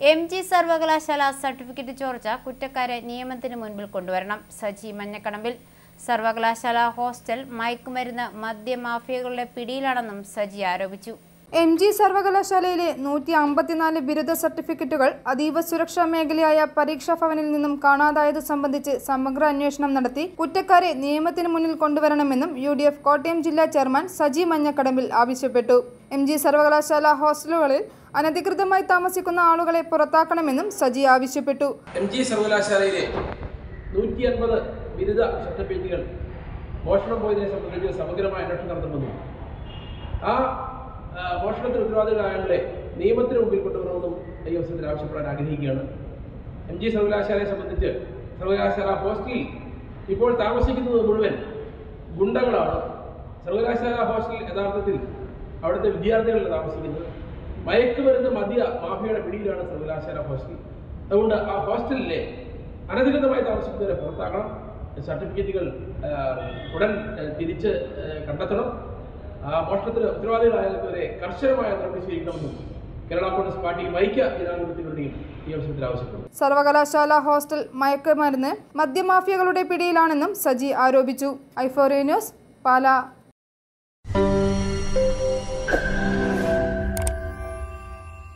M G സർവകലാശാല certificate ചോർച്ച കുറ്റക്കാരെ നിയമത്തിന് മുൻപിൽ കൊണ്ടുവരണം സജി മഞ്ഞക്കടമ്പിൽ സർവകലാശാല ഹോസ്റ്റൽ മയക്കുമരുന്ന് മദ്യമാഫിയകളുടെ പിടിയിലാണെന്നും സജി ആരോപിച്ചു എം ജി സർവകലാശാലയിലെ നൂറ്റി അമ്പത്തിനാല് ബിരുദ സർട്ടിഫിക്കറ്റുകൾ അതീവ സുരക്ഷാ മേഖലയായ പരീക്ഷാ ഭവനിൽ നിന്നും കാണാതായത് സംബന്ധിച്ച് സമഗ്ര അന്വേഷണം നടത്തി കുറ്റക്കാരെ നിയമത്തിന് മുന്നിൽ കൊണ്ടുവരണമെന്നും യു ഡി എഫ് കോട്ടയം ജില്ലാ ചെയർമാൻ സജി മഞ്ഞക്കടമ്പിൽ ആവശ്യപ്പെട്ടു എം ജി സർവകലാശാല ഹോസ്റ്റലുകളിൽ അനധികൃതമായി താമസിക്കുന്ന ആളുകളെ പുറത്താക്കണമെന്നും സജി ആവശ്യപ്പെട്ടു എം ജി സർവകലാശാലയിലെ നൂറ്റി അൻപത് ബിരുദ സർട്ടിഫിക്കറ്റുകൾ മോഷണം പോയതിനെ സംബന്ധിച്ച് സമഗ്രമായ അന്വേഷണം നടത്തുമെന്നും ആ ആ, മോഷണത്തിന് ഉത്തരവാദികളായവരെ നിയമത്തിന് മുമ്പിൽ കൊണ്ടുവരണമെന്നും ഈ അവസരത്തിൽ ആവശ്യപ്പെടാൻ ആഗ്രഹിക്കുകയാണ് എം ജി സർവകലാശാലയെ സംബന്ധിച്ച് സർവകലാശാല ഹോസ്റ്റലിൽ ഇപ്പോൾ താമസിക്കുന്നത് മുഴുവൻ ഗുണ്ടകളാണ് സർവകലാശാല ഹോസ്റ്റൽ യഥാർത്ഥത്തിൽ അവിടുത്തെ വിദ്യാർത്ഥികളാണ് താമസിക്കുന്നത് മയക്കുമരുന്ന് മദ്യ മാഫിയയുടെ പിടിയിലാണ് സർവകലാശാല ഹോസ്റ്റൽ അതുകൊണ്ട് ആ ഹോസ്റ്റലിലെ അനധികൃതമായി താമസിക്കുന്നവരെ പുറത്താക്കണം സർട്ടിഫിക്കറ്റുകൾ ആ, ഉടൻ ആ, തിരിച്ച് ആ, കണ്ടെത്തണം ആ മോഷണത്തിന് ഉത്തരവാദികളായവരെ കർശനമായ നടപടി സ്വീകരിക്കണമെന്നും കേരള കോൺഗ്രസ് പാർട്ടി വൈക്യ ജനാധിപത്യങ്ങളുടെയും ഈ അവസരത്തിൽ ആവശ്യപ്പെടുന്നു സർവകലാശാല ഹോസ്റ്റൽ മയക്കുമരുന്ന് മദ്യമാഫിയകളുടെ പിടിയിലാണെന്നും സജി ആരോപിച്ചു ഐഫോറിയ ന്യൂസ് പാല